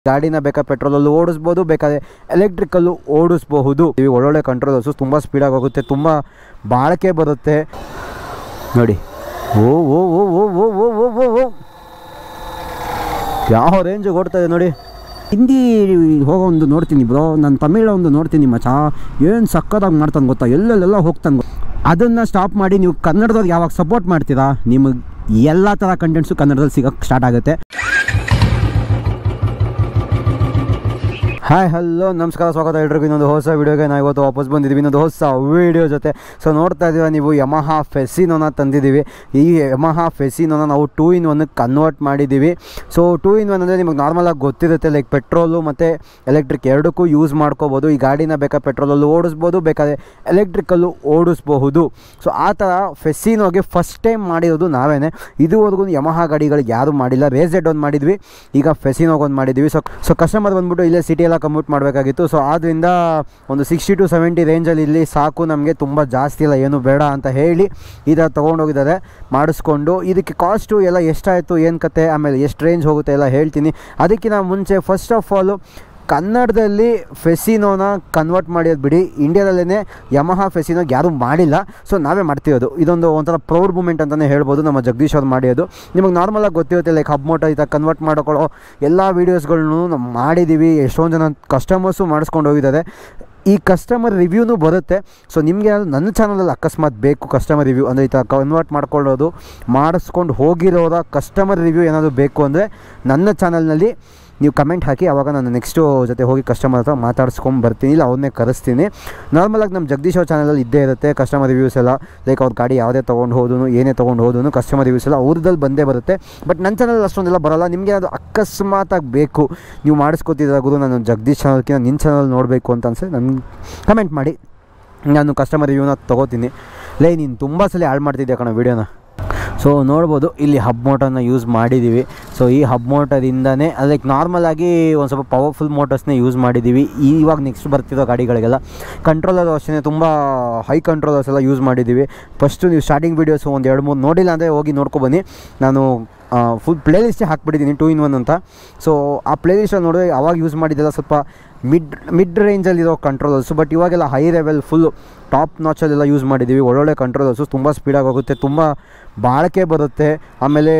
ಗಾಡಿನ ಬೇಕಾದ್ರೆ ಪೆಟ್ರೋಲಲ್ಲೂ ಓಡಿಸ್ಬೋದು ಬೇಕಾದ್ರೆ ಎಲೆಕ್ಟ್ರಿಕಲ್ಲೂ ಓಡಿಸ್ಬಹುದು ಇವು ಒಳ್ಳೊಳ್ಳೆ ಕಂಟ್ರೋಲರ್ಸು ತುಂಬ ಸ್ಪೀಡಾಗಿ ಹೋಗುತ್ತೆ ತುಂಬ ಬಾಳಿಕೆ ಬರುತ್ತೆ ನೋಡಿ ಓ ಓ ಓ ಓ ಓ ಓ ಓ ಓ ಓ ಯಾವ ರೇಂಜಿಗೆ ಓಡ್ತಾ ಇದೆ ನೋಡಿ ಹಿಂದಿ ಹೋಗೋ ಒಂದು ನೋಡ್ತೀನಿ ಬ್ರೋ ನಾನು ತಮಿಳ ಒಂದು ನೋಡ್ತೀನಿ ಮಚಾ ಏನು ಸಕ್ಕತ್ತಾಗಿ ಮಾಡ್ತಾನೆ ಗೊತ್ತಾ ಎಲ್ಲೆಲ್ಲೆಲ್ಲ ಹೋಗ್ತಾನೆ ಗೊತ್ತಾ ಅದನ್ನು ಸ್ಟಾಪ್ ಮಾಡಿ ನೀವು ಕನ್ನಡದವ್ರಿಗೆ ಯಾವಾಗ ಸಪೋರ್ಟ್ ಮಾಡ್ತೀರಾ ನಿಮಗೆ ಎಲ್ಲ ಥರ ಕಂಟೆಂಟ್ಸು ಕನ್ನಡದಲ್ಲಿ ಸಿಗೋಕ್ಕೆ ಸ್ಟಾರ್ಟ್ ಆಗುತ್ತೆ ಹಾಯ್ ಹಲೋ ನಮಸ್ಕಾರ ಸ್ವಾಗತ ಎಲ್ರಿಗೂ ಇನ್ನೊಂದು ಹೊಸ ವೀಡಿಯೋಗೆ ನಾವು ಇವತ್ತು ವಾಪಸ್ ಬಂದಿದ್ದೀವಿ ಇನ್ನೊಂದು ಹೊಸ ವೀಡಿಯೋ ಜೊತೆ ಸೊ ನೋಡ್ತಾ ಇದ್ದೀವಿ ನೀವು ಯಮಹ ಫೆಸಿನೋನ ತಂದಿದ್ದೀವಿ ಈ ಯಮಹ ಫೆಸಿನೋನ ನಾವು ಟೂ ಇನ್ ಒನ್ಗೆ ಕನ್ವರ್ಟ್ ಮಾಡಿದ್ದೀವಿ ಸೊ ಟೂ ಇನ್ ಒನ್ ಅಂದರೆ ನಿಮಗೆ ನಾರ್ಮಲಾಗಿ ಗೊತ್ತಿರುತ್ತೆ ಲೈಕ್ ಪೆಟ್ರೋಲು ಮತ್ತು ಎಲೆಕ್ಟ್ರಿಕ್ ಎರಡಕ್ಕೂ ಯೂಸ್ ಮಾಡ್ಕೋಬೋದು ಈ ಗಾಡಿನ ಬೇಕಾದ್ರೆ ಪೆಟ್ರೋಲಲ್ಲೂ ಓಡಿಸ್ಬೋದು ಬೇಕಾದ್ರೆ ಎಲೆಕ್ಟ್ರಿಕಲ್ಲೂ ಓಡಿಸ್ಬಹುದು ಸೊ ಆ ಥರ ಫೆಸಿನೋಗೆ ಫಸ್ಟ್ ಟೈಮ್ ಮಾಡಿರೋದು ನಾವೇನೆ ಇದುವರೆಗೂ ಯಮಹ ಗಾಡಿಗಳಿಗೆ ಯಾರೂ ಮಾಡಿಲ್ಲ ರೇಸೆಡ್ ಒಂದು ಮಾಡಿದ್ವಿ ಈಗ ಫೆಸಿನೋಗೆ ಒಂದು ಮಾಡಿದ್ವಿ ಸೊ ಸೊ ಕಸ್ಟಮರ್ ಬಂದ್ಬಿಟ್ಟು ಇಲ್ಲೇ ಸಿಟಿ ಎಲ್ಲ ಕಂಪ್ಯೂಟ್ ಮಾಡಬೇಕಾಗಿತ್ತು ಸೊ ಆದ್ದರಿಂದ ಒಂದು ಸಿಕ್ಸ್ಟಿ ಟು ಸೆವೆಂಟಿ ರೇಂಜಲ್ಲಿ ಇಲ್ಲಿ ಸಾಕು ನಮಗೆ ತುಂಬ ಜಾಸ್ತಿ ಇಲ್ಲ ಏನು ಬೇಡ ಅಂತ ಹೇಳಿ ಈ ಥರ ತೊಗೊಂಡೋಗಿದ್ದಾರೆ ಮಾಡಿಸ್ಕೊಂಡು ಇದಕ್ಕೆ ಕಾಸ್ಟು ಎಲ್ಲ ಎಷ್ಟಾಯಿತು ಏನು ಕತೆ ಆಮೇಲೆ ಎಷ್ಟು ರೇಂಜ್ ಹೋಗುತ್ತೆ ಎಲ್ಲ ಹೇಳ್ತೀನಿ ಅದಕ್ಕಿಂತ ಮುಂಚೆ ಫಸ್ಟ್ ಆಫ್ ಆಲು ಕನ್ನಡದಲ್ಲಿ ಫೆಸಿನೋನ ಕನ್ವರ್ಟ್ ಮಾಡಿರೋದು ಬಿಡಿ ಇಂಡಿಯಾದಲ್ಲೇ ಯಮಹ ಫೆಸಿನೋಗೆ ಯಾರೂ ಮಾಡಿಲ್ಲ ಸೊ ನಾವೇ ಮಾಡ್ತಿರೋದು ಇದೊಂದು ಒಂಥರ ಪ್ರೌಡ್ ಮೂಮೆಂಟ್ ಅಂತಲೇ ಹೇಳ್ಬೋದು ನಮ್ಮ ಜಗದೀಶ್ ಅವ್ರು ಮಾಡಿರೋದು ನಿಮಗೆ ನಾರ್ಮಲಾಗಿ ಗೊತ್ತಿರುತ್ತೆ ಲೈಕ್ ಹಬ್ ಮೋಟ ಈ ಥರ ಕನ್ವರ್ಟ್ ಮಾಡ್ಕೊಳ್ಳೋ ಎಲ್ಲ ವೀಡಿಯೋಸ್ಗಳ್ನು ನಾವು ಮಾಡಿದ್ದೀವಿ ಎಷ್ಟೊಂದು ಜನ ಕಸ್ಟಮರ್ಸು ಮಾಡಿಸ್ಕೊಂಡು ಹೋಗಿದ್ದಾರೆ ಈ ಕಸ್ಟಮರ್ ರಿವ್ಯೂನೂ ಬರುತ್ತೆ ಸೊ ನಿಮಗೆ ನನ್ನ ಚಾನಲಲ್ಲಿ ಅಕಸ್ಮಾತ್ ಬೇಕು ಕಸ್ಟಮರ್ ರಿವ್ಯೂ ಅಂದರೆ ಈ ಥರ ಕನ್ವರ್ಟ್ ಮಾಡ್ಕೊಳ್ಳೋದು ಮಾಡಿಸ್ಕೊಂಡು ಹೋಗಿರೋರ ಕಸ್ಟಮರ್ ರಿವ್ಯೂ ಏನಾದರೂ ಬೇಕು ಅಂದರೆ ನನ್ನ ಚಾನಲ್ನಲ್ಲಿ ನೀವು ಕಮೆಂಟ್ ಹಾಕಿ ಆವಾಗ ನಾನು ನೆಕ್ಸ್ಟು ಜೊತೆ ಹೋಗಿ ಕಸ್ಟಮರ್ ಹತ್ರ ಮಾತಾಡ್ಸ್ಕೊಂಡು ಬರ್ತೀನಿ ಇಲ್ಲ ಅವ್ರನ್ನೇ ಕರೆಸ್ತೀನಿ ನಾರ್ಮಲಾಗಿ ನಮ್ಮ ಜಗದೀಶ್ ಅವ್ರ ಚಾನಲಲ್ಲಿ ಇದ್ದೇ ಇರುತ್ತೆ ಕಸ್ಟಮರ್ ರಿವ್ಯೂಸ್ ಎಲ್ಲ ಲೈಕ್ ಅವ್ರ ಗಾಡಿ ಯಾವುದೇ ತೊಗೊಂಡು ಹೋದನು ಏನೇ ತೊಗೊಂಡು ಹೋದನು ಕಸ್ಟಮರ್ ರಿವ್ಯೂಸ್ ಎಲ್ಲ ಅವ್ರದ್ದಲ್ಲಿ ಬಂದೇ ಬರುತ್ತೆ ಬಟ್ ನನ್ನ ಚಾನಲ್ ಅಷ್ಟೊಂದೆಲ್ಲ ಬರೋಲ್ಲ ನಿಮಗೆ ಅದು ಅಕಸ್ಮಾತಾಗಿ ಬೇಕು ನೀವು ಮಾಡಿಸ್ಕೊತಿದ್ದಾಗುದು ನಾನು ಜಗದೀಶ್ ಚಾನಲ್ಕಿಂತ ನಿನ್ನ ಚಾನಲ್ ನೋಡಬೇಕು ಅಂತ ಅನ್ಸೆ ನನಗೆ ಕಮೆಂಟ್ ಮಾಡಿ ನಾನು ಕಸ್ಟಮರ್ ರಿವ್ಯೂನ ತೊಗೋತೀನಿ ಲೇ ನೀನು ತುಂಬ ಸಲ ಹಾಳು ಮಾಡ್ತಿದ್ದೆ ಕಣ ವೀಡಿಯೋನ ಸೊ ನೋಡ್ಬೋದು ಇಲ್ಲಿ ಹಬ್ ಮೋಟರ್ನ ಯೂಸ್ ಮಾಡಿದ್ದೀವಿ ಸೊ ಈ ಹಬ್ ಮೋಟರಿಂದನೇ ಲೈಕ್ ನಾರ್ಮಲಾಗಿ ಒಂದು ಸ್ವಲ್ಪ ಪವರ್ಫುಲ್ ಮೋಟರ್ಸ್ನೇ ಯೂಸ್ ಮಾಡಿದ್ದೀವಿ ಇವಾಗ ನೆಕ್ಸ್ಟ್ ಬರ್ತಿರೋ ಗಾಡಿಗಳಿಗೆಲ್ಲ ಕಂಟ್ರೋಲರ್ ಅಷ್ಟೇ ತುಂಬ ಹೈ ಕಂಟ್ರೋಲರ್ಸ್ ಎಲ್ಲ ಯೂಸ್ ಮಾಡಿದ್ದೀವಿ ಫಸ್ಟು ನೀವು ಸ್ಟಾರ್ಟಿಂಗ್ ವೀಡಿಯೋಸು ಒಂದು ಎರಡು ಮೂರು ನೋಡಿಲ್ಲ ಅಂದರೆ ಹೋಗಿ ನೋಡ್ಕೊಬನ್ನಿ ನಾನು ಫುಲ್ ಪ್ಲೇ ಲಿಸ್ಟೇ ಹಾಕ್ಬಿಟ್ಟಿದ್ದೀನಿ ಟೂ ಇನ್ ಒನ್ ಅಂತ ಸೊ ಆ ಪ್ಲೇ ಲಿಸ್ಟಲ್ಲಿ ನೋಡಿದ್ರೆ ಅವಾಗ ಯೂಸ್ ಮಾಡಿದ್ದೆಲ್ಲ ಸ್ವಲ್ಪ ಮಿಡ್ ಮಿಡ್ ರೇಂಜಲ್ಲಿರೋ ಕಂಟ್ರೋಲರ್ಸು ಬಟ್ ಇವಾಗೆಲ್ಲ ಹೈ ಲೆವೆಲ್ ಫುಲ್ ಟಾಪ್ ನಾಚಲ್ಲೆಲ್ಲ ಯೂಸ್ ಮಾಡಿದ್ದೀವಿ ಒಳ್ಳೊಳ್ಳೆ ಕಂಟ್ರೋಲರ್ಸು ತುಂಬ ಸ್ಪೀಡಾಗಿ ಹೋಗುತ್ತೆ ತುಂಬ ಬಾಳಿಕೆ ಬರುತ್ತೆ ಆಮೇಲೆ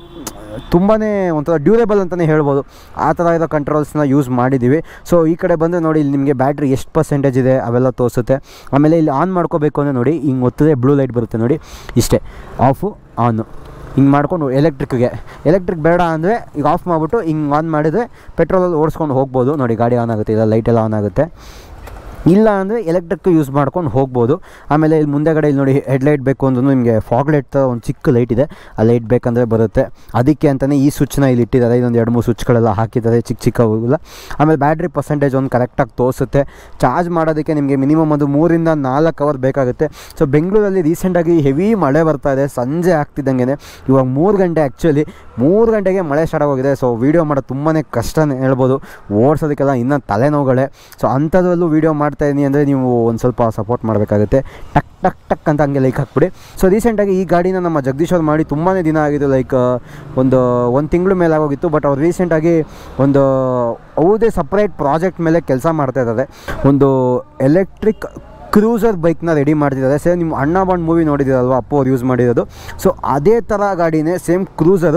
ತುಂಬಾ ಒಂಥರ ಡ್ಯೂರೇಬಲ್ ಅಂತಲೇ ಹೇಳ್ಬೋದು ಆ ಥರ ಇರೋ ಕಂಟ್ರೋಲ್ಸ್ನ ಯೂಸ್ ಮಾಡಿದ್ದೀವಿ ಸೊ ಈ ಕಡೆ ಬಂದರೆ ನೋಡಿ ಇಲ್ಲಿ ನಿಮಗೆ ಬ್ಯಾಟ್ರಿ ಎಷ್ಟು ಪರ್ಸೆಂಟೇಜ್ ಇದೆ ಅವೆಲ್ಲ ತೋರಿಸುತ್ತೆ ಆಮೇಲೆ ಇಲ್ಲಿ ಆನ್ ಮಾಡ್ಕೋಬೇಕು ಅಂದರೆ ನೋಡಿ ಹಿಂಗೆ ಒತ್ತಿದೆ ಬ್ಲೂ ಲೈಟ್ ಬರುತ್ತೆ ನೋಡಿ ಇಷ್ಟೇ ಆಫು ಆನು ಹಿಂಗೆ ಮಾಡ್ಕೊಂಡು ಎಲೆಕ್ಟ್ರಿಕ್ಗೆ ಎಲೆಕ್ಟ್ರಿಕ್ ಬೇಡ ಅಂದರೆ ಈಗ ಆಫ್ ಮಾಡಿಬಿಟ್ಟು ಹಿಂಗೆ ಆನ್ ಮಾಡಿದರೆ ಪೆಟ್ರೋಲಲ್ಲಿ ಓಡಿಸ್ಕೊಂಡು ಹೋಗ್ಬೋದು ನೋಡಿ ಗಾಡಿ ಆನ್ ಆಗುತ್ತೆ ಇಲ್ಲ ಲೈಟೆಲ್ಲ ಆನ್ ಆಗುತ್ತೆ ಇಲ್ಲ ಅಂದರೆ ಎಲೆಕ್ಟ್ರಿಕ್ ಯೂಸ್ ಮಾಡ್ಕೊಂಡು ಹೋಗ್ಬೋದು ಆಮೇಲೆ ಇಲ್ಲಿ ಮುಂದೆಗಡೆ ಇಲ್ಲಿ ನೋಡಿ ಹೆಡ್ಲೈಟ್ ಬೇಕು ಅಂದ್ರೂ ನಿಮಗೆ ಫಾಗ್ ಲೈಟ್ ಥರ ಒಂದು ಚಿಕ್ಕ ಲೈಟ್ ಇದೆ ಆ ಲೈಟ್ ಬೇಕಂದರೆ ಬರುತ್ತೆ ಅದಕ್ಕೆ ಅಂತಲೇ ಈ ಸ್ವಿಚ್ನ ಇಲ್ಲಿ ಇಟ್ಟಿದ್ದಾರೆ ಇದೊಂದು ಎರಡು ಮೂರು ಸ್ವಿಚ್ಗಳೆಲ್ಲ ಹಾಕಿದ್ದಾರೆ ಚಿಕ್ಕ ಚಿಕ್ಕವುಗಳ ಆಮೇಲೆ ಬ್ಯಾಟ್ರಿ ಪರ್ಸೆಂಟೇಜ್ ಒಂದು ಕರೆಕ್ಟಾಗಿ ತೋರಿಸುತ್ತೆ ಚಾರ್ಜ್ ಮಾಡೋದಕ್ಕೆ ನಿಮಗೆ ಮಿನಿಮಮ್ ಒಂದು ಮೂರಿಂದ ನಾಲ್ಕು ಅವರ್ ಬೇಕಾಗುತ್ತೆ ಸೊ ಬೆಂಗಳೂರಲ್ಲಿ ರೀಸೆಂಟಾಗಿ ಹೆವಿ ಮಳೆ ಬರ್ತಾ ಇದೆ ಸಂಜೆ ಆಗ್ತಿದ್ದಂಗೆ ಇವಾಗ ಮೂರು ಗಂಟೆ ಆ್ಯಕ್ಚುಲಿ ಮೂರು ಗಂಟೆಗೆ ಮಳೆ ಸ್ಟಾರ್ಟ್ ಆಗೋಗಿದೆ ಸೊ ವೀಡಿಯೋ ಮಾಡೋದು ತುಂಬಾ ಕಷ್ಟನೇ ಹೇಳ್ಬೋದು ಓಡಿಸೋದಕ್ಕೆಲ್ಲ ಇನ್ನೂ ತಲೆನೋವುಗಳೇ ಸೊ ಅಂಥದ್ರಲ್ಲೂ ವೀಡಿಯೋ ಮಾಡ್ತಾ ಇದೀನಿ ಅಂದರೆ ನೀವು ಒಂದು ಸ್ವಲ್ಪ ಸಪೋರ್ಟ್ ಮಾಡಬೇಕಾಗುತ್ತೆ ಟಕ್ ಟಕ್ ಟಕ್ ಅಂತ ಹಂಗೆ ಲೈಕ್ ಹಾಕ್ಬಿಡಿ ಸೊ ರೀಸೆಂಟಾಗಿ ಈ ಗಾಡಿನ ನಮ್ಮ ಜಗದೀಶ್ ಅವ್ರು ಮಾಡಿ ತುಂಬಾ ದಿನ ಆಗಿದ್ದು ಲೈಕ್ ಒಂದು ಒಂದು ತಿಂಗಳು ಮೇಲೆ ಆಗೋಗಿತ್ತು ಬಟ್ ಅವ್ರು ರೀಸೆಂಟಾಗಿ ಒಂದು ಅವ್ರದೇ ಸಪ್ರೇಟ್ ಪ್ರಾಜೆಕ್ಟ್ ಮೇಲೆ ಕೆಲಸ ಮಾಡ್ತಾ ಇದ್ದಾರೆ ಒಂದು ಎಲೆಕ್ಟ್ರಿಕ್ ಕ್ರೂಸರ್ ಬೈಕ್ನ ರೆಡಿ ಮಾಡ್ತಿದ್ದಾರೆ ಸೇಮ್ ನಿಮ್ಮ ಅಣ್ಣ ಬಾಂಡ್ ಮೂವಿ ನೋಡಿದ್ದೀರಲ್ವ ಅಪ್ಪು ಅವ್ರು ಯೂಸ್ ಮಾಡಿರೋದು ಸೊ ಅದೇ ಥರ ಗಾಡಿನೇ same cruiser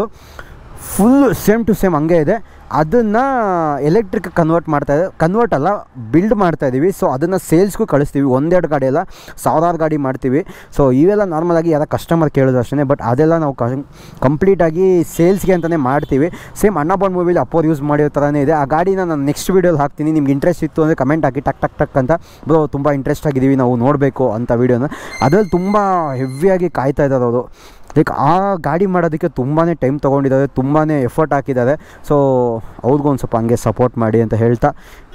full same to same ಹಂಗೆ ಇದೆ ಅದನ್ನು ಎಲೆಕ್ಟ್ರಿಕ್ ಕನ್ವರ್ಟ್ ಮಾಡ್ತಾ ಇದೆ ಕನ್ವರ್ಟ್ ಅಲ್ಲ ಬಿಲ್ಡ್ ಮಾಡ್ತಾ ಇದ್ದೀವಿ ಸೊ ಅದನ್ನು ಸೇಲ್ಸ್ಗೂ ಕಳಿಸ್ತೀವಿ ಒಂದೆರಡು ಗಾಡಿ ಎಲ್ಲ ಸಾವಿರಾರು ಗಾಡಿ ಮಾಡ್ತೀವಿ ಸೊ ಇವೆಲ್ಲ ನಾರ್ಮಲಾಗಿ ಯಾರೋ ಕಸ್ಟಮರ್ ಕೇಳೋದು ಅಷ್ಟೇ ಬಟ್ ಅದೆಲ್ಲ ನಾವು ಕಂಪ್ಲೀಟಾಗಿ ಸೇಲ್ಸ್ಗೆ ಅಂತಲೇ ಮಾಡ್ತೀವಿ ಸೇಮ್ ಅಣ್ಣ ಬಾಂಡ್ ಮೂವಿಲಿ ಅಪ್ಪೋರ್ ಯೂಸ್ ಮಾಡಿರೋ ಥರನೇ ಇದೆ ಆ ಗಾಡಿನ ನಾನು ನೆಕ್ಸ್ಟ್ ವೀಡಿಯೋಲಿ ಹಾಕ್ತೀನಿ ನಿಮ್ಗೆ ಇಂಟ್ರೆಸ್ಟ್ ಇತ್ತು ಅಂದರೆ ಕಮೆಂಟ್ ಹಾಕಿ ಟಕ್ ಟಕ್ ಟಕ್ ಅಂತ ಬ್ರೋ ತುಂಬ ಇಂಟ್ರೆಸ್ಟ್ ಆಗಿದ್ದೀವಿ ನಾವು ನೋಡಬೇಕು ಅಂತ ವೀಡಿಯೋನ ಅದರಲ್ಲಿ ತುಂಬ ಹೆವಿಯಾಗಿ ಕಾಯ್ತಾ ಇದ್ದಾರೆ ಅವರು ಲೈಕ್ ಆ ಗಾಡಿ ಮಾಡೋದಕ್ಕೆ ತುಂಬಾ ಟೈಮ್ ತೊಗೊಂಡಿದ್ದಾರೆ ತುಂಬಾ ಎಫರ್ಟ್ ಹಾಕಿದ್ದಾರೆ ಸೊ ಅವ್ರಿಗೂ ಒಂದು ಸ್ವಲ್ಪ ಹಂಗೆ ಸಪೋರ್ಟ್ ಮಾಡಿ ಅಂತ ಹೇಳ್ತಾ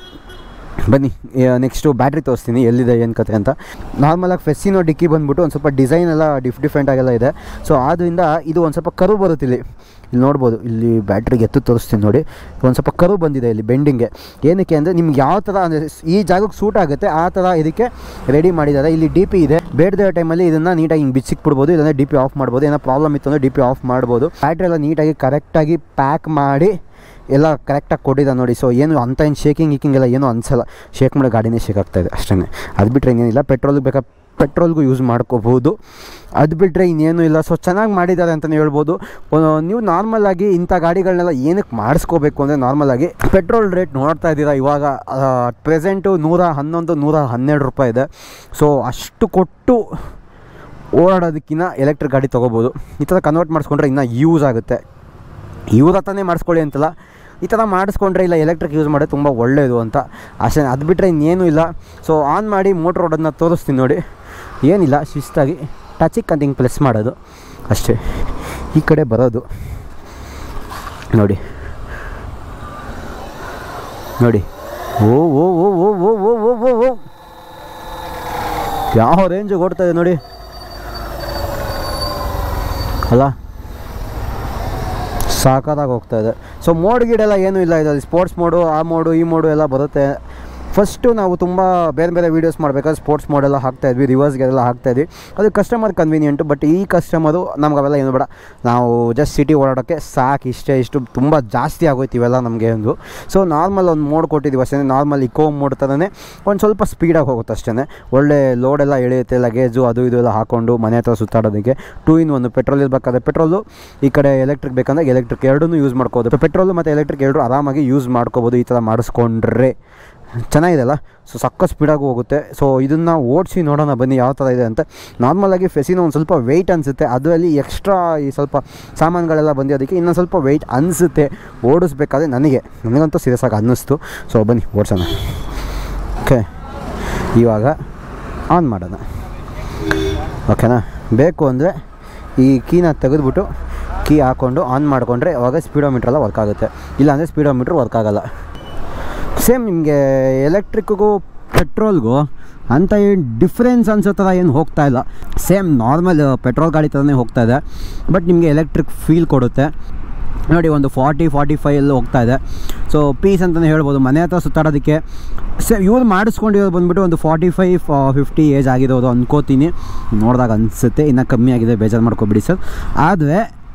ಬನ್ನಿ ನೆಕ್ಸ್ಟು ಬ್ಯಾಟ್ರಿ ತೋರಿಸ್ತೀನಿ ಎಲ್ಲಿದೆ ಏನು ಕತೆ ಅಂತ ನಾರ್ಮಲಾಗಿ ಫೆಸ್ಸಿನೋ ಡಿಕ್ಕಿ ಬಂದ್ಬಿಟ್ಟು ಒಂದು ಸ್ವಲ್ಪ ಡಿಸೈನ್ ಎಲ್ಲ ಡಿಫ್ ಡಿಫ್ರೆಂಟಾಗೆಲ್ಲ ಇದೆ ಸೊ ಆದ್ದರಿಂದ ಇದು ಒಂದು ಸ್ವಲ್ಪ ಕರು ಬರುತ್ತೆ ಇಲ್ಲಿ ಇಲ್ಲಿ ನೋಡ್ಬೋದು ಇಲ್ಲಿ ಬ್ಯಾಟ್ರಿಗೆ ಎತ್ತು ತೋರಿಸ್ತೀನಿ ನೋಡಿ ಒಂದು ಸ್ವಲ್ಪ ಕರು ಬಂದಿದೆ ಇಲ್ಲಿ ಬೆಂಡಿಂಗ್ಗೆ ಏನಕ್ಕೆ ಅಂದರೆ ನಿಮ್ಗೆ ಯಾವ ಥರ ಅಂದರೆ ಈ ಜಾಗಕ್ಕೆ ಸೂಟ್ ಆಗುತ್ತೆ ಆ ಥರ ಇದಕ್ಕೆ ರೆಡಿ ಮಾಡಿದ್ದಾರೆ ಇಲ್ಲಿ ಡಿ ಪಿ ಇದೆ ಬೇಡದೇ ಟೈಮಲ್ಲಿ ಇದನ್ನು ನೀಟಾಗಿ ಹಿಂಗೆ ಬಿಚ್ಚಿಕ್ಬಿಡ್ಬೋದು ಇದನ್ನು ಡಿ ಪಿ ಆಫ್ ಮಾಡ್ಬೋದು ಏನೋ ಪ್ರಾಬ್ಲಮ್ ಇತ್ತು ಅಂದರೆ ಡಿ ಪಿ ಆಫ್ ಮಾಡ್ಬೋದು ಬ್ಯಾಟ್ರಿ ಎಲ್ಲ ನೀಟಾಗಿ ಕರೆಕ್ಟಾಗಿ ಪ್ಯಾಕ್ ಮಾಡಿ ಎಲ್ಲ ಕರೆಕ್ಟಾಗಿ ಕೊಟ್ಟಿದ್ದ ನೋಡಿ ಸೊ ಏನು ಅಂತ ಏನು ಶೇಕಿಂಗ್ ಗೀಕಿಂಗ್ ಎಲ್ಲ ಏನೂ ಅನಿಸಲ್ಲ ಶೇಕ್ ಮಾಡೋ ಗಾಡಿನೇ ಶೇಕ್ ಆಗ್ತಾಯಿದೆ ಅಷ್ಟೇ ಅದು ಬಿಟ್ಟರೆ ಇನ್ನೇನಿಲ್ಲ ಪೆಟ್ರೋಲ್ಗೆ ಬೇಕಾ ಪೆಟ್ರೋಲ್ಗೂ ಯೂಸ್ ಮಾಡ್ಕೋಬೋದು ಅದು ಬಿಟ್ಟರೆ ಇನ್ನೇನು ಇಲ್ಲ ಸೊ ಚೆನ್ನಾಗಿ ಮಾಡಿದ್ದಾರೆ ಅಂತಲೇ ಹೇಳ್ಬೋದು ಒಂದು- ನೀವು ನಾರ್ಮಲಾಗಿ ಇಂಥ ಗಾಡಿಗಳನ್ನೆಲ್ಲ ಏನಕ್ಕೆ ಮಾಡಿಸ್ಕೋಬೇಕು ಅಂದರೆ ನಾರ್ಮಲಾಗಿ ಪೆಟ್ರೋಲ್ ರೇಟ್ ನೋಡ್ತಾ ಇದ್ದೀರಾ ಇವಾಗ ಪ್ರೆಸೆಂಟು ನೂರ ಹನ್ನೊಂದು ನೂರ ಹನ್ನೆರಡು ರೂಪಾಯಿ ಇದೆ ಸೊ ಅಷ್ಟು ಕೊಟ್ಟು ಓಡಾಡೋದಕ್ಕಿಂತ ಎಲೆಕ್ಟ್ರಿಕ್ ಗಾಡಿ ತೊಗೋಬೋದು ಈ ಥರ ಕನ್ವರ್ಟ್ ಮಾಡಿಸ್ಕೊಂಡ್ರೆ ಇನ್ನೂ ಯೂಸ್ ಆಗುತ್ತೆ ಇವ್ರ ಹತ್ರನೇ ಮಾಡಿಸ್ಕೊಳ್ಳಿ ಅಂತಲ್ಲ ಈ ಥರ ಮಾಡಿಸ್ಕೊಂಡ್ರೆ ಇಲ್ಲ ಎಲೆಕ್ಟ್ರಿಕ್ ಯೂಸ್ ಮಾಡೋದು ತುಂಬ ಒಳ್ಳೆಯದು ಅಂತ ಅಷ್ಟೇ ಅದು ಬಿಟ್ಟರೆ ಇನ್ನೇನು ಇಲ್ಲ ಸೊ ಆನ್ ಮಾಡಿ ಮೋಟ್ರ್ ಓಡೋದನ್ನ ತೋರಿಸ್ತೀನಿ ನೋಡಿ ಏನಿಲ್ಲ ಶಿಸ್ತಾಗಿ ಟಚಿಕ್ ಅಂತ ಹಿಂಗೆ ಪ್ರೆಸ್ ಮಾಡೋದು ಅಷ್ಟೇ ಈ ಕಡೆ ಬರೋದು ನೋಡಿ ನೋಡಿ ಓ ಓ ಓ ಓ ಓ ಓ ಓ ಓ ಓ ಯಾವ ರೇಂಜಿಗೆ ಓಡ್ತಾ ಇದೆ ನೋಡಿ ಅಲ್ಲ ಸಾಕಾದಾಗ ಹೋಗ್ತಾ ಇದೆ ಸೊ ಮೋಡ್ ಗಿಡೆಲ್ಲ ಏನೂ ಇಲ್ಲ ಇದರಲ್ಲಿ ಸ್ಪೋರ್ಟ್ಸ್ ಮೋಡು ಆ ಮೋಡು ಈ ಮೋಡು ಎಲ್ಲ ಬರುತ್ತೆ ಫಸ್ಟು ನಾವು ತುಂಬ ಬೇರೆ ಬೇರೆ ವೀಡಿಯೋಸ್ ಮಾಡಬೇಕಾದ್ರೆ ಸ್ಪೋರ್ಟ್ಸ್ ಮೋಡೆಲ್ಲ ಹಾಕ್ತಾಯಿದ್ವಿ ರಿವರ್ಸ್ಗೆಲ್ಲ ಹಾಕ್ತಾಯಿದ್ವಿ ಅದು ಕಸ್ಟಮರ್ ಕನ್ವೀನಿಯೆಂಟು ಬಟ್ ಈ ಕಸ್ಟಮರು ನಮ್ಗೆ ಅವೆಲ್ಲ ಏನು ಬೇಡ ನಾವು ಜಸ್ಟ್ ಸಿಟಿ ಓಡಾಡೋಕ್ಕೆ ಸಾಕು ಇಷ್ಟೇ ಇಷ್ಟು ತುಂಬ ಜಾಸ್ತಿ ಆಗೋಯ್ತು ಇವೆಲ್ಲ ನಮಗೆ ಒಂದು ಸೊ ನಾರ್ಮಲ್ ಒಂದು ಮೋಡ್ ಕೊಟ್ಟಿದ್ದೀವಿ ಅಷ್ಟೇ ನಾರ್ಮಲ್ ಇಕೋ ಮೋಡ್ ಥರನೇ ಒಂದು ಸ್ವಲ್ಪ ಸ್ಪೀಡಾಗಿ ಹೋಗುತ್ತೆ ಅಷ್ಟೇ ಒಳ್ಳೆ ಲೋಡೆಲ್ಲ ಎಳೆಯುತ್ತೆ ಲಗೇಜು ಅದು ಇದು ಎಲ್ಲ ಹಾಕ್ಕೊಂಡು ಮನೆ ಹತ್ರ ಸುತ್ತಾಡೋದಕ್ಕೆ ಟೂ ಇನ್ ಒಂದು ಪೆಟ್ರೋಲ್ ಇರಬೇಕಾದ್ರೆ ಪೆಟ್ರೋಲು ಈ ಕಡೆ ಎಲೆಕ್ಟ್ರಿಕ್ ಬೇಕಂದ್ರೆ ಎಲೆಕ್ಟ್ರಿಕ್ ಎರಡನ್ನೂ ಯೂಸ್ ಮಾಡ್ಕೋಬೋದು ಪೆಟ್ರೋಲು ಮತ್ತು ಎಲೆಕ್ಟ್ರಿಕ್ ಎರಡು ಆರಾಮಾಗಿ ಯೂಸ್ ಮಾಡ್ಕೋಬೋದು ಈ ಥರ ಮಾಡಿಸ್ಕೊಂಡ್ರೆ ಚೆನ್ನಾಗಿದೆಲ್ಲ ಸೊ ಸಕ್ಕ ಸ್ಪೀಡಾಗಿ ಹೋಗುತ್ತೆ ಸೊ ಇದನ್ನು ಓಡಿಸಿ ನೋಡೋಣ ಬನ್ನಿ ಯಾವ ಥರ ಇದೆ ಅಂತ ನಾರ್ಮಲಾಗಿ ಫೆಸಿನ ಒಂದು ಸ್ವಲ್ಪ ವೆಯ್ಟ್ ಅನಿಸುತ್ತೆ ಅದರಲ್ಲಿ ಎಕ್ಸ್ಟ್ರಾ ಈ ಸ್ವಲ್ಪ ಸಾಮಾನುಗಳೆಲ್ಲ ಬಂದಿರೋದಕ್ಕೆ ಇನ್ನೊಂದು ಸ್ವಲ್ಪ ವೆಯ್ಟ್ ಅನಿಸುತ್ತೆ ಓಡಿಸ್ಬೇಕಾದ್ರೆ ನನಗೆ ನನಗಂತೂ ಸೀರಿಯಸ್ ಆಗಿ ಅನ್ನಿಸ್ತು ಸೊ ಬನ್ನಿ ಓಡಿಸೋಣ ಓಕೆ ಇವಾಗ ಆನ್ ಮಾಡೋಣ ಓಕೆನಾ ಬೇಕು ಅಂದರೆ ಈ ಕೀನ ತೆಗೆದುಬಿಟ್ಟು ಕೀ ಹಾಕ್ಕೊಂಡು ಆನ್ ಮಾಡಿಕೊಂಡ್ರೆ ಅವಾಗ ಸ್ಪೀಡೋಮೀಟ್ರೆಲ್ಲ ವರ್ಕ್ ಆಗುತ್ತೆ ಇಲ್ಲಾಂದರೆ ಸ್ಪೀಡೋಮೀಟ್ರ್ ವರ್ಕ್ ಆಗಲ್ಲ ಸೇಮ್ ನಿಮಗೆ ಎಲೆಕ್ಟ್ರಿಕ್ಗೂ ಪೆಟ್ರೋಲ್ಗೂ ಅಂತ ಏನು ಡಿಫ್ರೆನ್ಸ್ ಅನ್ಸೋ ಥರ ಏನು ಹೋಗ್ತಾ ಇಲ್ಲ ಸೇಮ್ ನಾರ್ಮಲ್ ಪೆಟ್ರೋಲ್ ಗಾಡಿ ಥರನೇ ಹೋಗ್ತಾ ಇದೆ ಬಟ್ ನಿಮಗೆ ಎಲೆಕ್ಟ್ರಿಕ್ ಫೀಲ್ ಕೊಡುತ್ತೆ ನೋಡಿ ಒಂದು ಫಾರ್ಟಿ ಫಾರ್ಟಿ ಫೈವ್ ಎಲ್ಲ ಹೋಗ್ತಾ ಇದೆ ಸೊ ಪೀಸ್ ಅಂತಲೇ ಹೇಳ್ಬೋದು ಮನೆ ಹತ್ರ ಸುತ್ತಾಡೋದಕ್ಕೆ ಸೇ ಇವ್ರು ಮಾಡಿಸ್ಕೊಂಡಿರೋದು ಬಂದುಬಿಟ್ಟು ಒಂದು ಫಾರ್ಟಿ ಫೈವ್ ಫಿಫ್ಟಿ ಏಜ್ ಆಗಿರೋದು ಅನ್ಕೋತೀನಿ ನೋಡಿದಾಗ ಅನಿಸುತ್ತೆ ಇನ್ನೂ ಕಮ್ಮಿ ಆಗಿದೆ ಬೇಜಾರು ಮಾಡ್ಕೊಬಿಡಿ ಸರ್ ಆದರೆ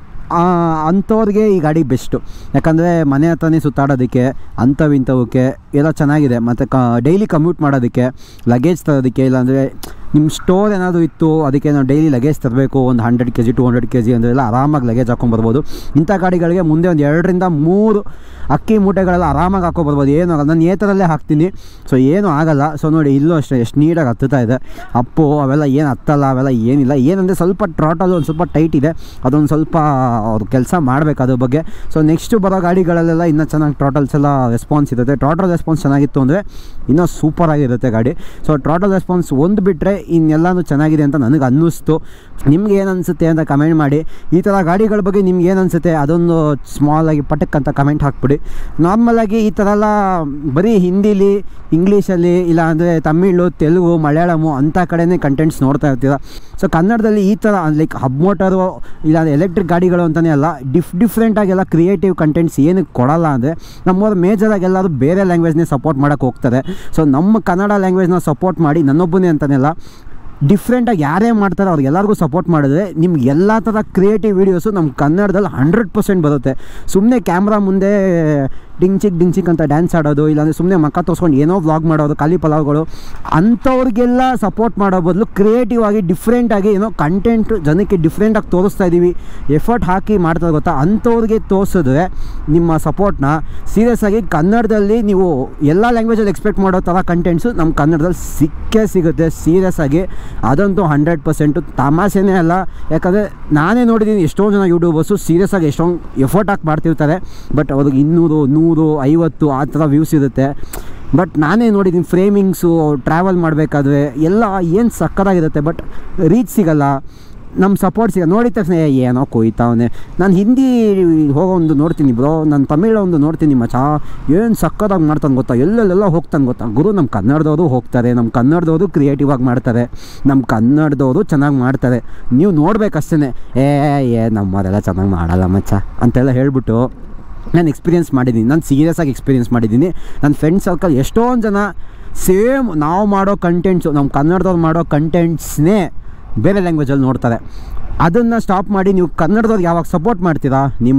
ಅಂಥವ್ರಿಗೆ ಈ ಗಾಡಿ ಬೆಸ್ಟು ಯಾಕಂದರೆ ಮನೆ ಹತ್ರನೇ ಸುತ್ತಾಡೋದಕ್ಕೆ ಅಂಥವು ಇಂಥವಕ್ಕೆ ಎಲ್ಲ ಚೆನ್ನಾಗಿದೆ ಮತ್ತು ಕ ಡೈಲಿ ಕಮ್ಯೂಟ್ ಮಾಡೋದಕ್ಕೆ ಲಗೇಜ್ ತರೋದಕ್ಕೆ ಇಲ್ಲಾಂದರೆ ನಿಮ್ಮ ಸ್ಟೋರ್ ಏನಾದರೂ ಇತ್ತು ಅದಕ್ಕೆ ನಾವು ಡೈಲಿ ಲಗೇಜ್ ತರಬೇಕು ಒಂದು hundred K G to hundred K G ಅಂದರೆಲ್ಲ ಆರಾಮಾಗಿ ಲಗೇಜ್ ಹಾಕೊಂಬರ್ಬೋದು ಇಂಥ ಗಾಡಿಗಳಿಗೆ ಮುಂದೆ ಒಂದು ಎರಡರಿಂದ ಮೂರು ಅಕ್ಕಿ ಮೂಟೆಗಳೆಲ್ಲ ಆರಾಮಾಗಿ ಹಾಕೊಬರ್ಬೋದು ಏನು ಆಗಲ್ಲ ನಾನು ಏತರಲ್ಲೇ ಹಾಕ್ತೀನಿ ಸೊ ಏನೂ ಆಗಲ್ಲ ಸೊ ನೋಡಿ ಇಲ್ಲೂ ಅಷ್ಟೇ ಎಷ್ಟು ನೀಟಾಗಿ ಹತ್ತುತ್ತಾ ಇದೆ ಅಪ್ಪು ಅವೆಲ್ಲ ಏನು ಹತ್ತಲ್ಲ ಅವೆಲ್ಲ ಏನಿಲ್ಲ ಏನಂದರೆ ಸ್ವಲ್ಪ ಟ್ರಾಟಲ್ ಒಂದು ಸ್ವಲ್ಪ ಟೈಟ್ ಇದೆ ಅದೊಂದು ಸ್ವಲ್ಪ ಅವ್ರು ಕೆಲಸ ಮಾಡಬೇಕು ಅದ್ರ ಬಗ್ಗೆ ಸೊ ನೆಕ್ಸ್ಟು ಬರೋ ಗಾಡಿಗಳಲ್ಲೆಲ್ಲ ಇನ್ನೂ ಚೆನ್ನಾಗಿ ಟ್ರಾಟಲ್ಸ್ ಎಲ್ಲ ರೆಸ್ಪಾನ್ಸ್ ಇರುತ್ತೆ ಟ್ರಾಟಲ್ ರೆಸ್ಪಾನ್ಸ್ ಚೆನ್ನಾಗಿತ್ತು ಅಂದರೆ ಇನ್ನೂ ಸೂಪರಾಗಿರುತ್ತೆ ಗಾಡಿ ಸೊ ಟ್ರಾಟಲ್ ರೆಸ್ಪಾನ್ಸ್ ಒಂದು ಬಿಟ್ಟರೆ ಇನ್ನೆಲ್ಲನೂ ಚೆನ್ನಾಗಿದೆ ಅಂತ ನನಗೆ ಅನ್ನಿಸ್ತು ನಿಮ್ಗೆ ಏನು ಅನಿಸುತ್ತೆ ಅಂತ ಕಮೆಂಟ್ ಮಾಡಿ ಈ ಥರ ಗಾಡಿಗಳ ಬಗ್ಗೆ ನಿಮ್ಗೆ ಏನು ಅನಿಸುತ್ತೆ ಅದೊಂದು ಸ್ಮಾಲಾಗಿ ಪಟಕ್ ಅಂತ ಕಮೆಂಟ್ ಹಾಕ್ಬಿಡಿ ನಾರ್ಮಲಾಗಿ ಈ ಥರ ಎಲ್ಲ ಬರೀ ಹಿಂದಿಲಿ ಇಂಗ್ಲೀಷಲ್ಲಿ ಇಲ್ಲ ಅಂದರೆ ತಮಿಳು ತೆಲುಗು ಮಲಯಾಳಮು ಅಂಥ ಕಡೆನೇ ಕಂಟೆಂಟ್ಸ್ ನೋಡ್ತಾ ಇರ್ತೀರ ಸೊ ಕನ್ನಡದಲ್ಲಿ ಈ ಥರ ಲೈಕ್ ಹಬ್ ಮೋಟರು ಇಲ್ಲ ಎಲೆಕ್ಟ್ರಿಕ್ ಗಾಡಿಗಳು ಅಂತಲೇ ಅಲ್ಲ ಡಿಫ್ ಡಿಫ್ರೆಂಟಾಗೆಲ್ಲ ಕ್ರಿಯೇಟಿವ್ ಕಂಟೆಂಟ್ಸ್ ಏನಕ್ಕೆ ಕೊಡಲ್ಲ ಅಂದರೆ ನಮ್ಮವ್ರು ಮೇಜರಾಗಿ ಎಲ್ಲರೂ ಬೇರೆ ಲ್ಯಾಂಗ್ವೇಜ್ನೇ ಸಪೋರ್ಟ್ ಮಾಡೋಕ್ಕೆ ಹೋಗ್ತಾರೆ ಸೊ ನಮ್ಮ ಕನ್ನಡ ಲ್ಯಾಂಗ್ವೇಜ್ನ ಸಪೋರ್ಟ್ ಮಾಡಿ ನನ್ನೊಬ್ಬನೇ ಅಂತನೆಲ್ಲ ಡಿಫ್ರೆಂಟಾಗಿ ಯಾರೇ ಮಾಡ್ತಾರೋ ಅವ್ರಿಗೆಲ್ಲರಿಗೂ ಸಪೋರ್ಟ್ ಮಾಡಿದ್ರೆ ನಿಮ್ಗೆ ಎಲ್ಲ ಥರ ಕ್ರಿಯೇಟಿವ್ ವೀಡಿಯೋಸು ನಮ್ಮ ಕನ್ನಡದಲ್ಲಿ ಹಂಡ್ರೆಡ್ ಪರ್ಸೆಂಟ್ ಬರುತ್ತೆ ಸುಮ್ಮನೆ ಕ್ಯಾಮ್ರಾ ಮುಂದೆ ಡಿಂಗ್ ಚಿಕ್ ಡಿಂಗ್ ಚಿಕ್ ಅಂತ ಡ್ಯಾನ್ಸ್ ಆಡೋದು ಇಲ್ಲಾಂದರೆ ಸುಮ್ಮನೆ ಮಕ್ಕ ತೋರಿಸ್ಕೊಂಡು ಏನೋ ವ್ಲಾಗ್ ಮಾಡೋದು ಖಾಲಿ ಪಲಾವ್ಗಳು ಅಂಥವ್ರಿಗೆಲ್ಲ ಸಪೋರ್ಟ್ ಮಾಡೋ ಬದಲು ಕ್ರಿಯೇಟಿವ್ ಆಗಿ ಡಿಫ್ರೆಂಟಾಗಿ ಏನೋ ಕಂಟೆಂಟ್ ಜನಕ್ಕೆ ಡಿಫ್ರೆಂಟಾಗಿ ತೋರಿಸ್ತಾ ಇದ್ದೀವಿ ಎಫರ್ಟ್ ಹಾಕಿ ಮಾಡ್ತಾರೆ ಗೊತ್ತಾ ಅಂಥವ್ರಿಗೆ ತೋರಿಸಿದ್ರೆ ನಿಮ್ಮ ಸಪೋರ್ಟ್ನ ಸೀರಿಯಸ್ ಆಗಿ ಕನ್ನಡದಲ್ಲಿ ನೀವು ಎಲ್ಲ ಲ್ಯಾಂಗ್ವೇಜಲ್ಲಿ ಎಕ್ಸ್ಪೆಕ್ಟ್ ಮಾಡೋ ಥರ ಕಂಟೆಂಟ್ಸು ನಮ್ಮ ಕನ್ನಡದಲ್ಲಿ ಸಿಕ್ಕೇ ಸಿಗುತ್ತೆ ಸೀರಿಯಸ್ ಆಗಿ ಅದಂತೂ ಹಂಡ್ರೆಡ್ ಪರ್ಸೆಂಟು ತಮಾಷೆನೇ ಅಲ್ಲ ಯಾಕಂದರೆ ನಾನೇ ನೋಡಿದ್ದೀನಿ ಎಷ್ಟೊಂದು ಜನ ಯೂಟ್ಯೂಬರ್ಸು ಸೀರಿಯಸ್ ಆಗಿ ಎಷ್ಟೊಂದು ಎಫರ್ಟ್ ಹಾಕಿ ಮಾಡ್ತಿರ್ತಾರೆ ಬಟ್ ಅವ್ರಿಗೆ ಇನ್ನೂರು ನೂರು ಐವತ್ತು ಆ ಥರ ವ್ಯೂಸ್ ಇರುತ್ತೆ ಬಟ್ ನಾನೇ ನೋಡಿದ್ದೀನಿ ಫ್ರೇಮಿಂಗ್ಸು ಟ್ರಾವೆಲ್ ಮಾಡಬೇಕಾದ್ರೆ ಎಲ್ಲ ಏನು ಸಕ್ಕತ್ತಾಗಿರುತ್ತೆ ಬಟ್ ರೀಚ್ ಸಿಗಲ್ಲ ನಮ್ಮ ಸಪೋರ್ಟ್ ಸಿಗ ನೋಡಿದ ತಕ್ಷಣ ಏ, ಏನೋ ಕೊಯ್ತಾವನೆ ನಾನು ಹಿಂದಿ ಹೋಗೋ ಒಂದು ನೋಡ್ತೀನಿ ಬ್ರೋ ನಾನು ತಮಿಳ ಒಂದು ನೋಡ್ತೀನಿ ಮಚಾ ಏನು ಸಕ್ಕತ್ತಾಗಿ ಮಾಡ್ತಾನೆ ಗೊತ್ತಾ ಎಲ್ಲೆಲ್ಲೆಲ್ಲ ಹೋಗ್ತಾನೆ ಗೊತ್ತಾ ಗುರು ನಮ್ಮ ಕನ್ನಡದವರು ಹೋಗ್ತಾರೆ ನಮ್ಮ ಕನ್ನಡದವರು ಕ್ರಿಯೇಟಿವ್ ಆಗಿ ಮಾಡ್ತಾರೆ ನಮ್ಮ ಕನ್ನಡದವರು ಚೆನ್ನಾಗಿ ಮಾಡ್ತಾರೆ ನೀವು ನೋಡ್ಬೇಕಷ್ಟೇ ಏ ಏ ನಮ್ಮವರೆಲ್ಲ ಚೆನ್ನಾಗಿ ಮಾಡಲ್ಲ ಮಚ್ಚ ಅಂತೆಲ್ಲ ಹೇಳ್ಬಿಟ್ಟು ನಾನು ಎಕ್ಸ್ಪೀರಿಯೆನ್ಸ್ ಮಾಡಿದ್ದೀನಿ ನಾನು ಸೀರಿಯಸ್ ಆಗಿ ಎಕ್ಸ್ಪೀರಿಯೆನ್ಸ್ ಮಾಡಿದ್ದೀನಿ ನನ್ನ ಫ್ರೆಂಡ್ ಸರ್ಕಲ್ ಎಷ್ಟೊಂದು ಜನ ಸೇಮ್ ನಾವು ಮಾಡೋ ಕಂಟೆಂಟ್ಸು ನಮ್ಮ ಕನ್ನಡದವ್ರು ಮಾಡೋ ಕಂಟೆಂಟ್ಸ್ನೇ ಬೇರೆ ಲ್ಯಾಂಗ್ವೇಜಲ್ಲಿ ನೋಡ್ತಾರೆ ಅದನ್ನು ಸ್ಟಾಪ್ ಮಾಡಿ ನೀವು ಕನ್ನಡದವ್ರಿಗೆ ಯಾವಾಗ ಸಪೋರ್ಟ್ ಮಾಡ್ತೀರಾ ನಿಮಗೆ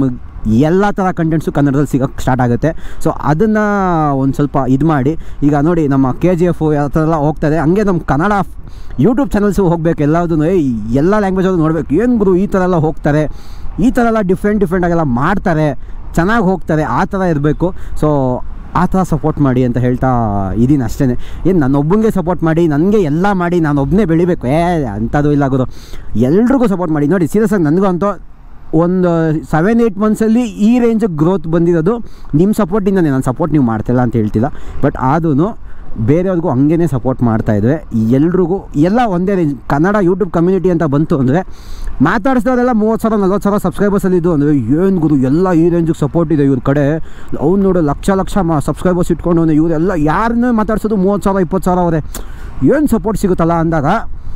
ಎಲ್ಲ ಥರ ಕಂಟೆಂಟ್ಸು ಕನ್ನಡದಲ್ಲಿ ಸಿಗೋಕ್ಕೆ ಸ್ಟಾರ್ಟ್ ಆಗುತ್ತೆ ಸೊ ಅದನ್ನು ಒಂದು ಸ್ವಲ್ಪ ಇದು ಮಾಡಿ ಈಗ ನೋಡಿ ನಮ್ಮ ಕೆ ಜಿ ಎಫು ಆ ಥರ ಎಲ್ಲ ಹೋಗ್ತದೆ ಹಂಗೆ ನಮ್ಮ ಕನ್ನಡ ಯೂಟ್ಯೂಬ್ ಚಾನಲ್ಸು ಹೋಗಬೇಕು ಎಲ್ಲದೂ ಎಲ್ಲ ಲ್ಯಾಂಗ್ವೇಜಲ್ಲೂ ನೋಡಬೇಕು ಏನು ಗುರು ಈ ಥರ ಎಲ್ಲ ಹೋಗ್ತಾರೆ ಈ ಥರ ಎಲ್ಲ ಡಿಫ್ರೆಂಟ್ ಡಿಫ್ರೆಂಟಾಗೆಲ್ಲ ಮಾಡ್ತಾರೆ ಚೆನ್ನಾಗಿ ಹೋಗ್ತಾರೆ ಆ ಥರ ಇರಬೇಕು ಸೊ ಆ ಥರ ಸಪೋರ್ಟ್ ಮಾಡಿ ಅಂತ ಹೇಳ್ತಾ ಇದ್ದೀನಿ ಅಷ್ಟೇ ಏನು ನನ್ನೊಬ್ಬನಿಗೆ ಸಪೋರ್ಟ್ ಮಾಡಿ ನನಗೆ ಎಲ್ಲ ಮಾಡಿ ನಾನು ಒಬ್ಬನೇ ಬೆಳಿಬೇಕು ಏ ಅಂಥದ್ದು ಇಲ್ಲ ಗುರು ಎಲ್ರಿಗೂ ಸಪೋರ್ಟ್ ಮಾಡಿ ನೋಡಿ ಸೀರಿಯಸ್ ಆಗಿ ನನಗೂ ಅಂತೂ ಒಂದು ಸೆವೆನ್ ಏಯ್ಟ್ ಮಂತ್ಸಲ್ಲಿ ಈ ರೇಂಜಿಗೆ ಗ್ರೋತ್ ಬಂದಿರೋದು ನಿಮ್ಮ ಸಪೋರ್ಟಿಂದನೇ ನಾನು ಸಪೋರ್ಟ್ ನೀವು ಮಾಡ್ತಿಲ್ಲ ಅಂತ ಹೇಳ್ತಿಲ್ಲ ಬಟ್ ಆದ್ರೂ ಬೇರೆಯವ್ರಿಗೂ ಹಂಗೇ ಸಪೋರ್ಟ್ ಮಾಡ್ತಾ ಇದ್ವಿ ಎಲ್ರಿಗೂ ಎಲ್ಲ ಒಂದೇ ರೇಂಜ್ ಕನ್ನಡ ಯೂಟ್ಯೂಬ್ ಕಮ್ಯುನಿಟಿ ಅಂತ ಬಂತು ಅಂದರೆ ಮಾತಾಡಿಸಿದವರೆಲ್ಲ ಮೂವತ್ತು ಸಾವಿರ ನಲ್ವತ್ತು ಸಾವಿರ ಸಬ್ಸ್ಕ್ರೈಬರ್ಸಲ್ಲಿ ಇದು ಅಂದರೆ ಏನು ಗುರು ಎಲ್ಲ ಈ ರೇಂಜಿಗೆ ಸಪೋರ್ಟ್ ಇದೆ ಇವ್ರ ಕಡೆ ಅವ್ನು ನೋಡು ಲಕ್ಷ ಲಕ್ಷ ಮಾ ಸಬ್ಸ್ಕ್ರೈಬರ್ಸ್ ಇಟ್ಕೊಂಡು ಇವರೆಲ್ಲ ಯಾರನ್ನೇ ಮಾತಾಡ್ಸೋದು ಮೂವತ್ತು ಸಾವಿರ ಇಪ್ಪತ್ತು ಸಾವಿರ ಅವರೇ ಏನು ಸಪೋರ್ಟ್ ಸಿಗುತ್ತಲ್ಲ ಅಂದಾಗ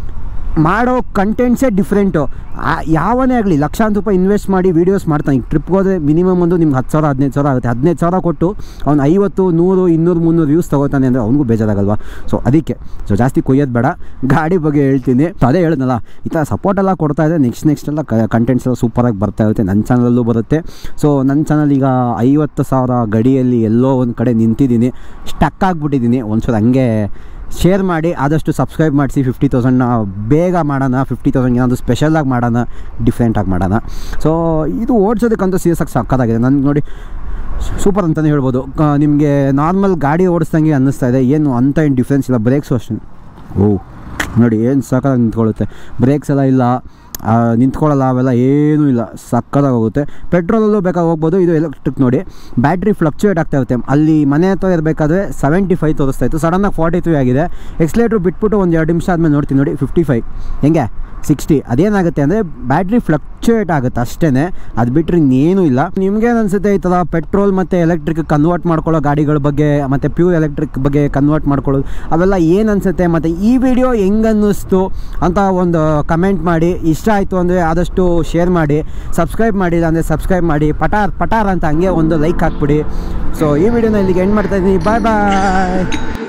ಮಾಡೋ ಕಂಟೆಂಟ್ಸೇ ಡಿಫ್ರೆಂಟು ಯಾವನೇ ಆಗಲಿ ಲಕ್ಷಾಂತರ ರೂಪಾಯಿ ಇನ್ವೆಸ್ಟ್ ಮಾಡಿ ವೀಡಿಯೋಸ್ ಮಾಡ್ತಾನೆ ಈಗ ಟ್ರಿಪ್ಗೆ ಹೋದರೆ ಮಿನಿಮಮ್ ಒಂದು ನಿಮ್ಗೆ ಹತ್ತು ಸಾವಿರ ಹದಿನೈದು ಸಾವಿರ ಆಗುತ್ತೆ ಹದಿನೈದು ಸಾವಿರ ಕೊಟ್ಟು ಅವ್ನು ಐವತ್ತು ನೂರು ಇನ್ನೂರು ಮುನ್ನೂರು ವ್ಯೂಸ್ ತೊಗೋತಾನೆ ಅಂದರೆ ಅವ್ನಿಗೂ ಬೇಜಾರಾಗಲ್ವಾ ಸೊ ಅದಕ್ಕೆ ಸೊ ಜಾಸ್ತಿ ಕೊಯ್ಯೋದು ಬೇಡ ಗಾಡಿ ಬಗ್ಗೆ ಹೇಳ್ತೀನಿ ಸೊ ಅದೇ ಹೇಳಿದ್ನಲ್ಲ ಈ ಥರ ಸಪೋರ್ಟ್ ಎಲ್ಲ ಕೊಡ್ತಾ ಇದೆ ನೆಕ್ಸ್ಟ್ ನೆಕ್ಸ್ಟ್ ಎಲ್ಲ ಕಂಟೆಂಟ್ಸ್ ಎಲ್ಲ ಸೂಪರಾಗಿ ಬರ್ತಾ ಇರುತ್ತೆ ನನ್ನ ಚಾನಲಲ್ಲೂ ಬರುತ್ತೆ ಸೊ ನನ್ನ ಚಾನಲ್ ಈಗ ಐವತ್ತು ಸಾವಿರ ಗಡಿಯಲ್ಲಿ ಎಲ್ಲೋ ಒಂದು ಕಡೆ ನಿಂತಿದ್ದೀನಿ ಸ್ಟಕ್ ಆಗಿಬಿಟ್ಟಿದ್ದೀನಿ ಒಂದ್ಸಲ ಹಂಗೆ ಶೇರ್ ಮಾಡಿ ಆದಷ್ಟು ಸಬ್ಸ್ಕ್ರೈಬ್ ಮಾಡಿಸಿ ಫಿಫ್ಟಿ ತೌಸಂಡ್ನ ಬೇಗ ಮಾಡೋಣ ಫಿಫ್ಟಿ ತೌಸಂಡ್ ಏನಾದರೂ ಸ್ಪೆಷಲಾಗಿ ಮಾಡೋಣ ಡಿಫ್ರೆಂಟಾಗಿ ಮಾಡೋಣ ಸೊ ಇದು ಓಡಿಸೋದಕ್ಕಂತೂ ಸೀರಿಯಸ್ ಆಗಿ ಸಕ್ಕತ್ತಾಗಿದೆ ನನಗೆ ನೋಡಿ ಸೂಪರ್ ಅಂತಲೇ ಹೇಳ್ಬೋದು ನಿಮಗೆ ನಾರ್ಮಲ್ ಗಾಡಿ ಓಡಿಸ್ದಂಗೆ ಅನ್ನಿಸ್ತಾ ಇದೆ ಏನು ಅಂಥ ಏನು ಡಿಫ್ರೆನ್ಸ್ ಇಲ್ಲ ಬ್ರೇಕ್ಸು ಅಷ್ಟೇ ಓ ನೋಡಿ ಏನು ಸಕ್ಕತ್ತಾಗಿ ನಿಂತ್ಕೊಳ್ಳುತ್ತೆ ಬ್ರೇಕ್ಸ್ ಎಲ್ಲ ಇಲ್ಲ ಆ, ನಿಂತ್ಕೊಳ್ಳಲ್ಲ ಅವೆಲ್ಲ ಏನೂ ಇಲ್ಲ ಸಕ್ಕತ್ತಾಗಿ ಹೋಗುತ್ತೆ ಪೆಟ್ರೋಲಲ್ಲೂ ಬೇಕಾಗಿ ಹೋಗ್ಬೋದು ಇದು ಎಲೆಕ್ಟ್ರಿಕ್ ನೋಡಿ ಬ್ಯಾಟ್ರಿ ಫ್ಲಕ್ಚುಯೇಟ್ ಆಗ್ತಾ ಇರುತ್ತೆ ಅಲ್ಲಿ ಮನೆ ಹತ್ರ ಇರಬೇಕಾದ್ರೆ ಸೆವೆಂಟಿ ಫೈವ್ ತೋರಿಸ್ತಾ ಇತ್ತು ಸಡನ್ನಾಗಿ ಫಾರ್ಟಿ ತ್ರೀ ಆಗಿದೆ ಎಕ್ಸ್ಲೇಟ್ರ್ ಬಿಟ್ಬಿಟ್ಟು ಒಂದು ಎರಡು ನಿಮಿಷ ಆದಮೇಲೆ ನೋಡ್ತೀನಿ ನೋಡಿ ಫಿಫ್ಟಿ ಫೈವ್ ಹೆಂಗೆ ಸಿಕ್ಸ್ಟಿ ಅದೇನಾಗುತ್ತೆ ಅಂದರೆ ಬ್ಯಾಟ್ರಿ ಫ್ಲಕ್ಚುಯೇಟ್ ಆಗುತ್ತೆ ಅಷ್ಟೇ ಅದು ಬಿಟ್ಟರೆ ಇನ್ನೇನೂ ಇಲ್ಲ ನಿಮ್ಗೇನು ಅನಿಸುತ್ತೆ ಈ ಥರ ಪೆಟ್ರೋಲ್ ಮತ್ತು ಎಲೆಕ್ಟ್ರಿಕ್ ಕನ್ವರ್ಟ್ ಮಾಡ್ಕೊಳ್ಳೋ ಗಾಡಿಗಳ ಬಗ್ಗೆ ಮತ್ತು ಪ್ಯೂರ್ ಎಲೆಕ್ಟ್ರಿಕ್ ಬಗ್ಗೆ ಕನ್ವರ್ಟ್ ಮಾಡ್ಕೊಳ್ಳೋದು ಅವೆಲ್ಲ ಏನು ಅನಿಸುತ್ತೆ ಮತ್ತು ಈ ವಿಡಿಯೋ ಹೆಂಗೆ ಅನ್ನಿಸ್ತು ಅಂತ ಒಂದು ಕಮೆಂಟ್ ಮಾಡಿ ಇಷ್ಟ ಆಯಿತು ಅಂದರೆ ಆದಷ್ಟು ಶೇರ್ ಮಾಡಿ ಸಬ್ಸ್ಕ್ರೈಬ್ ಮಾಡಿಲ್ಲ ಅಂದರೆ ಸಬ್ಸ್ಕ್ರೈಬ್ ಮಾಡಿ ಪಟಾರ್ ಪಟಾರ್ ಅಂತ ಹಂಗೆ ಒಂದು ಲೈಕ್ ಹಾಕ್ಬಿಡಿ ಸೊ ಈ ವಿಡಿಯೋನ ಇಲ್ಲಿಗೆ ಎಂಡ್ ಮಾಡ್ತಾ ಇದ್ದೀನಿ ಬಾಯ್ ಬಾಯ್